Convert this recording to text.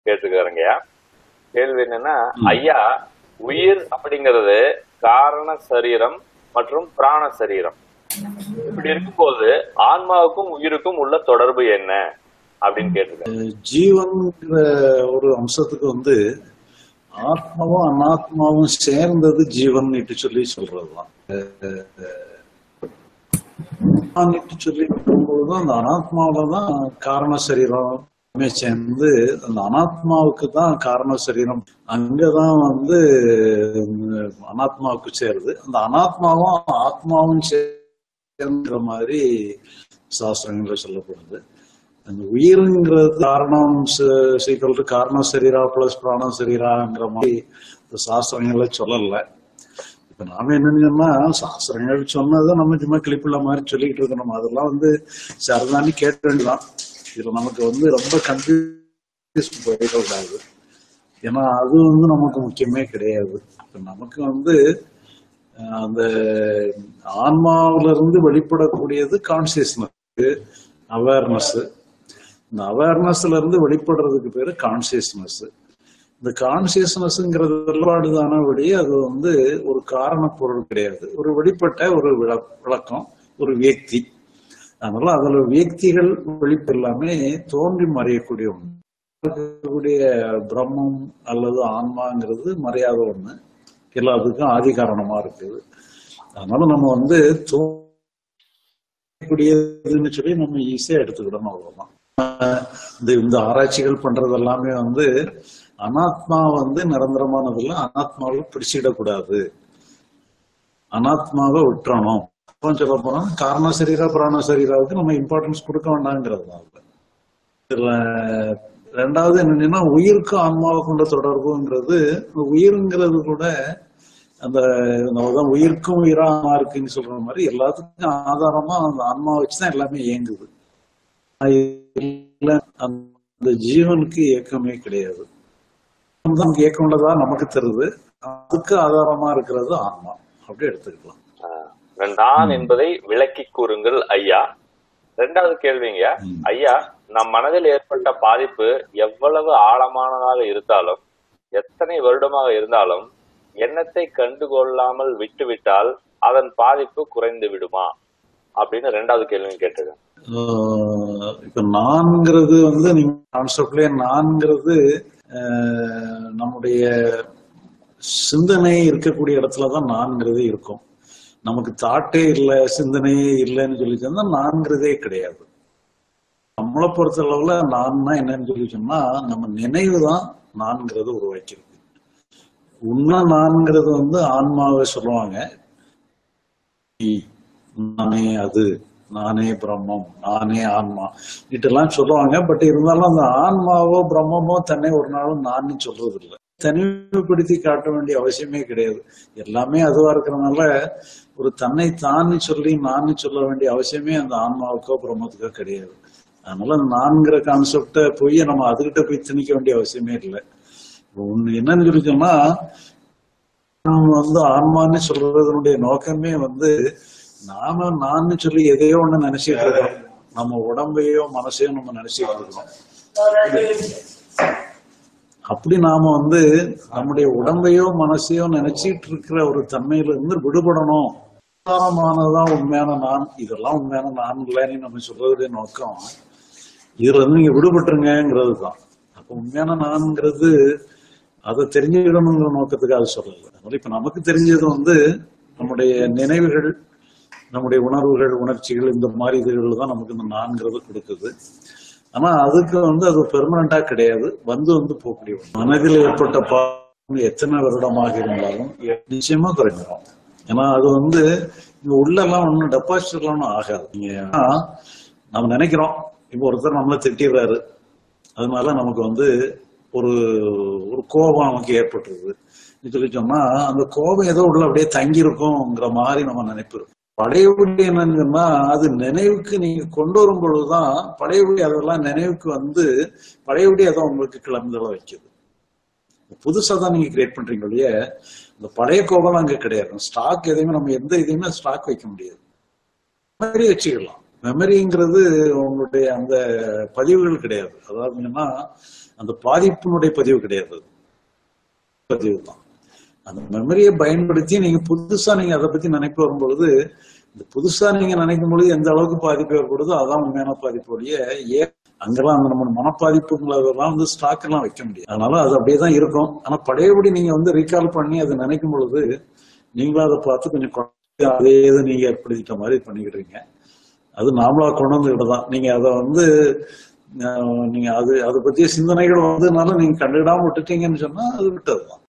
கேட்டுக்கிறேங்கய்யா கேள்வி என்னன்னா ஐயா உயிர் அப்படிங்கிறது காரண சரீரம் மற்றும் பிராண சரீரம் இப்படி இருக்கும்போது ஆன்மாவுக்கும் உயிருக்கும் உள்ள தொடர்பு என்ன அப்படின்னு கேட்டிருக்காரு ஜீவன்கிற ஒரு அம்சத்துக்கு வந்து ஆத்மாவும் அனாத்மாவும் சேர்ந்தது ஜீவன்னுட்டு சொல்லி சொல்றதுதான் ஆன்மான்னுட்டு சொல்லி சொல்லும்போதுதான் அந்த அனாத்மாவில தான் காரண சரீரம் எல்லாமே சேர்ந்து அந்த அனாத்மாவுக்கு தான் காரண சரீரம் அங்கதான் வந்து உம், அனாத்மாவுக்கு சேருது அந்த அனாத்மாவும் ஆத்மாவும் சேர்ந்துற மாதிரி சாஸ்திரங்கள்ல சொல்லப்படுது அந்த உயிருங்கிறது காரணம் சீக்கிரம் காரணம் சரீரா பிளஸ் பிராணம் சரீராங்கிற மாதிரி இந்த சாஸ்திரங்கள்ல சொல்லல இப்ப நாம என்னன்னா சாஸ்திரங்கள் சொன்னதை நம்ம சும்மா கிளிப்புள்ள மாதிரி சொல்லிட்டு இருக்கணும் அதெல்லாம் வந்து சரிதானி கேட்க வேண்டியதான் இதுல நமக்கு வந்து ரொம்ப கன்ஃபியூஸ் போயிடக்கூடாது ஏன்னா அது வந்து நமக்கு முக்கியமே கிடையாது இப்ப நமக்கு வந்து அஹ், அந்த ஆன்மாவில இருந்து வெளிப்படக்கூடியது கான்சியஸ்னஸ் அவேர்னஸ் இந்த அவேர்னஸ்ல இருந்து வெளிப்படுறதுக்கு பேரு கான்சியஸ்னஸ் இந்த கான்சியஸ்னஸ்ங்கிறது வெளிப்பாடு தானபடி அது வந்து ஒரு காரண பொருள் கிடையாது ஒரு வெளிப்பட்ட ஒரு விள- விளக்கம் ஒரு வியக்தி அதனால அதுல வியக்திகள் வெளிப்பு எல்லாமே தோன்றி மறையக்கூடிய ஒண்ணு இருக்கக்கூடிய பிரம்மம் அல்லது ஆன்மாங்கிறது மறையாத ஒண்ணு எல்லாத்துக்கும் ஆதி காரணமா இருக்குது அதனால நம்ம வந்து தோன்றக்கூடியதுன்னு சொல்லி நம்ம ஈஸியா எடுத்துக்கிடணும் அவ்வளவுதான் இந்த இந்த ஆராய்ச்சிகள் பண்றது எல்லாமே வந்து அனாத்மா வந்து நிரந்தரமானதில்ல அனாத்மாவை பிடிச்சிடக்கூடாது அனாத்மாவை விட்டுறணும் அப்புறம் சொல்ல போனா காரண சரீரா பிராண சரீராவுக்கு நம்ம இம்பார்ட்டன்ஸ் கொடுக்க வேண்டாங்கிறது தான் அதுல. இதுல ரெண்டாவது என்னன்னா உயிருக்கும் ஆன்மாவுக்கு உள்ள தொடர்புங்கிறது உயிருங்கிறது கூட அந்த நம்மதான் உயிருக்கும் உயிரா ஆன்மா இருக்குன்னு சொல்ற மாதிரி எல்லாத்துக்கும் ஆதாரமா அந்த ஆன்மா வச்சுதான் எல்லாமே இயங்குது இல்ல, அந்த ஜீவனுக்கு இயக்கமே கிடையாது நமக்கு இயக்கம் உள்ளதா நமக்கு தெரியுது அதுக்கு ஆதாரமா இருக்கிறது ஆன்மா அப்படி எடுத்துக்கலாம் ஆஹ் நான் என்பதை விளக்கி கூறுங்கள் ஐயா ரெண்டாவது கேள்விங்க ம். ஐயா நம் மனதில் ஏற்பட்ட பாதிப்பு எவ்வளவு ஆழமானதாக இருந்தாலும் எத்தனை வருடமாக இருந்தாலும் எண்ணத்தை கண்டுகொள்ளாமல் விட்டுவிட்டால் அதன் பாதிப்பு குறைந்து விடுமா அப்படின்னு ரெண்டாவது கேள்வி கேட்டிருக்கேன் ஆஹ் இப்ப நான்கிறது வந்து நீங்க கான்செப்ட்லயே நான்கிறது ஆஹ் நம்முடைய சிந்தனை இருக்கக்கூடிய இடத்துலதான் நான்கிறது இருக்கும் நமக்கு தாட்டே இல்லை சிந்தனையே இல்லைன்னு சொல்லி சொன்னா நான்கிறதே கிடையாது நம்மளை பொறுத்த அளவுல நான்னா என்னன்னு சொல்லி சொன்னா நம்ம நினைவு தான் நான்கிறது உருவாக்கியிருக்கு உண்மை நான்கிறது வந்து ஆன்மாவை சொல்லுவாங்க நீ, நானே அது நானே பிரம்மம் நானே ஆன்மா இதெல்லாம் சொல்லுவாங்க பட் இருந்தாலும் அந்த ஆன்மாவோ பிரம்மமோ தன்னை ஒரு நாளும் நான் சொல்றது இல்லை தனிமைப்படுத்தி காட்ட வேண்டிய அவசியமே கிடையாது எல்லாமே அதுவா இருக்கிறதுனால ஒரு தன்னை தான் சொல்லி நான் சொல்ல வேண்டிய அவசியமே அந்த ஆன்மாவுக்கோ பிரம்மத்துக்கோ கிடையாது அதனால நான்கிற கான்செப்ட போய் நம்ம அதுகிட்ட போய் திணிக்க வேண்டிய அவசியமே இல்லை ஒண்ணு என்னன்னு சொல்லி சொன்னா நாம வந்து ஆன்மான்னு சொல்றதனுடைய நோக்கமே வந்து நாம நான் சொல்லி எதையோ ஒண்ணு நினைச்சிட்டு இருக்கோம் நம்ம உடம்பையோ மனசையோ நம்ம நினைச்சிட்டு இருக்கோம் அப்படி நாம வந்து நம்முடைய உடம்பையோ மனசையோ நினைச்சிட்டு இருக்கிற ஒரு தன்மையில இருந்து விடுபடணும் சாதாரணமானதுதான் உண்மையான நான் இதெல்லாம் உண்மையான நான் இல்லைன்னு நம்ம சொல்றதுடைய நோக்கம் இதுல இருந்து நீங்க விடுபட்டுருங்கிறது தான் அப்ப உண்மையான நான்ங்கிறது அதை தெரிஞ்சுக்கணுங்கிற நோக்கத்துக்கு அது சொல்லல அதனால இப்ப நமக்கு தெரிஞ்சது வந்து நம்முடைய நினைவுகள் நம்முடைய உணர்வுகள் உணர்ச்சிகள் இந்த மாதிரி இதுகள் தான் நமக்கு இந்த நான்கிறது கொடுக்குது ஆனா அதுக்கு வந்து அது பெர்மனண்டா கிடையாது வந்து வந்து போகக்கூடிய ஒண்ணு. மனதில் ஏற்பட்ட பாவம் எத்தனை வருடமாக இருந்தாலும் நிச்சயமா குறைஞ்சிடும் ஏன்னா அது வந்து இங்க உள்ளெல்லாம் ஒன்றும் டெபாசிட் எல்லாம் ஒண்ணும் ஆகாது நீங்க ஆனா, நம்ம நினைக்கிறோம் இப்போ ஒருத்தர் நம்மளை திட்டிடுறாரு அதனால நமக்கு வந்து ஒரு ஒரு கோபம் நமக்கு ஏற்பட்டுருது சொல்லி சொன்னா அந்த கோபம் ஏதோ உள்ள அப்படியே தங்கி இருக்கும்ங்கிற மாதிரி நம்ம நினைப்பு பழையபடி என்னன்னு சொன்னா அது நினைவுக்கு நீங்க கொண்டு வரும் பொழுதுதான் பழையபடி அதெல்லாம் நினைவுக்கு வந்து பழையபடி அதை உங்களுக்கு கிளம்புதல வைக்குது புதுசா தான் நீங்க கிரியேட் பண்றீங்க இல்லையே இந்த பழைய கோபம் அங்க கிடையாது ஸ்டாக் எதையுமே நம்ம எந்த இதையுமே ஸ்டாக் வைக்க முடியாது மெமரி வச்சுக்கலாம் மெமரிங்கிறது உங்களுடைய அந்த பதிவுகள் கிடையாது அதாவது என்னன்னா அந்த பாதிப்பினுடைய பதிவு கிடையாது அது. பதிவு தான் அந்த மெமரியை பயன்படுத்தி நீங்க புதுசா நீங்க அதை பத்தி நினைப்பு வரும்பொழுது இந்த புதுசா நீங்க நினைக்கும் பொழுது எந்த அளவுக்கு பாதிப்பு ஏற்படுதோ அதான் உண்மையான பாதிப்புடைய ஏ அங்கெல்லாம் அந்த நம்ம மனப்பாதிப்புங்களெல்லாம் வந்து ஸ்டாக் எல்லாம் வைக்க முடியாது அதனால அது அப்படியே தான் இருக்கும் ஆனா பழையபடி நீங்க வந்து ரீகால் பண்ணி அதை நினைக்கும் பொழுது நீங்களும் அதை பார்த்து கொஞ்சம் குழந்தை அதே இதை நீங்க ஏற்படுத்திட்ட மாதிரி பண்ணிக்கிடுறீங்க அது நாமளா கொண்டு வந்து தான் நீங்க அதை வந்து அஹ், நீங்க அது அதை பத்திய சிந்தனைகள் வந்ததுனால நீங்க கண்டுக்கிடாம விட்டுட்டீங்கன்னு சொன்னா அது விட்டதுதான்